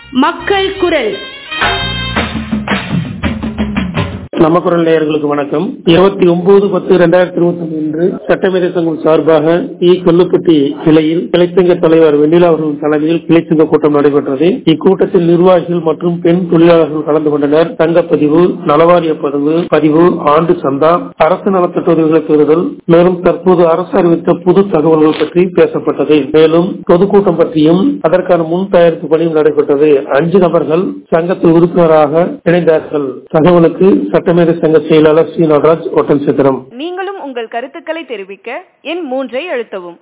மக்கள் குரல் நம்ம குரல் நேயர்களுக்கு வணக்கம் இருபத்தி ஒன்பது பத்து இரண்டாயிரத்தி இருபத்தி ஒன்று இன்று சட்டமேதை சங்கம் சார்பாக இ கொல்லுப்பட்டி கிளையில் கிளைச்சங்க தலைவர் வெண்ணிலா அவர்கள் தலைமையில் கிளைச்சங்க கூட்டம் நடைபெற்றது இக்கூட்டத்தில் நிர்வாகிகள் மற்றும் பெண் தொழிலாளர்கள் கலந்து கொண்டனர் தங்கப்பதிவு நலவாரிய பதிவு பதிவு ஆண்டு சந்தா அரசு நலத்திட்ட உதவிகளை பெறுதல் மேலும் தற்போது அரசு அறிவித்த புது தகவல்கள் பற்றி பேசப்பட்டது மேலும் பொதுக்கூட்டம் பற்றியும் அதற்கான முன் தயாரிப்பு பணியும் நடைபெற்றது அஞ்சு நபர்கள் சங்கத்தில் உறுப்பினராக இணைந்தார்கள் தகவலுக்கு சட்டமேதை சங்க செயலாளர் சி நடராஜ் ஒட்டன் சித்திரம் நீங்களும் உங்கள் கருத்துக்களை தெரிவிக்க எண் மூன்றை அழுத்தவும்